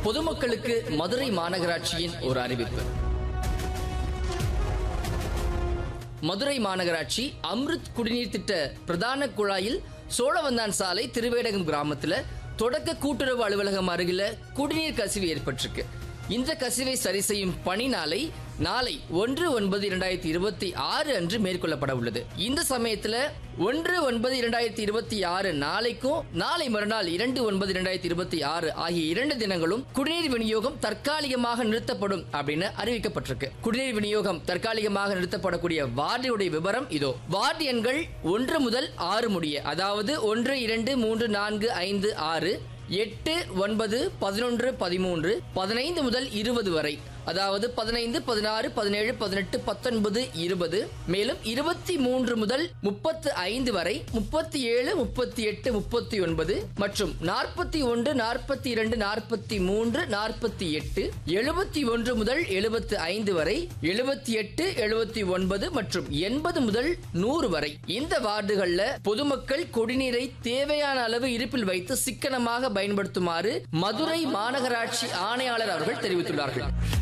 பொதுமக்களுக்கு மதுரை மாநகராட்சியின் ஒரு அறிவிப்பு மதுரை மாநகராட்சி அம்ருத் குடிநீர் திட்ட பிரதான குழாயில் சோழவந்தான் சாலை திருவேடகம் கிராமத்துல தொடக்க கூட்டுறவு அலுவலகம் அருகில குடிநீர் கசிவு ஏற்பட்டிருக்கு இந்த கசிவை சரி செய்யும் பணி நாளை நாளை ஒன்று ஒன்பது இரண்டாயிரத்தி இருபத்தி ஆறு அன்று மேற்கொள்ளப்பட உள்ளது இந்த சமயத்துல ஒன்று ஒன்பது இரண்டாயிரத்தி இருபத்தி ஆறு நாளைக்கும் நாளை மறுநாள் இரண்டு ஒன்பது இரண்டாயிரத்தி இருபத்தி ஆறு ஆகிய இரண்டு தினங்களும் குடிநீர் விநியோகம் தற்காலிகமாக நிறுத்தப்படும் அப்படின்னு அறிவிக்கப்பட்டிருக்கு குடிநீர் விநியோகம் தற்காலிகமாக நிறுத்தப்படக்கூடிய வார்டுடைய விவரம் இதோ வார்டு எண்கள் ஒன்று முதல் ஆறு முடிய அதாவது ஒன்று இரண்டு மூன்று நான்கு ஐந்து ஆறு எட்டு ஒன்பது பதினொன்று பதிமூன்று பதினைந்து முதல் இருபது வரை அதாவது பதினைந்து பதினாறு பதினேழு பதினெட்டு பத்தொன்பது இருபது மேலும் இருபத்தி மூன்று முதல் முப்பத்து ஐந்து வரை முப்பத்தி ஏழு முப்பத்தி எட்டு முப்பத்தி ஒன்பது மற்றும் நாற்பத்தி ஒன்று நாற்பத்தி இரண்டு நாற்பத்தி மூன்று நாற்பத்தி எட்டு எழுபத்தி ஒன்று முதல் எழுபத்து ஐந்து வரை எழுபத்தி எட்டு எழுபத்தி ஒன்பது மற்றும் எண்பது முதல் நூறு வரை இந்த வார்டுகள்ல பொதுமக்கள் குடிநீரை தேவையான அளவு இருப்பில் வைத்து சிக்கனமாக பயன்படுத்துமாறு மதுரை மாநகராட்சி ஆணையாளர் அவர்கள் தெரிவித்துள்ளார்கள்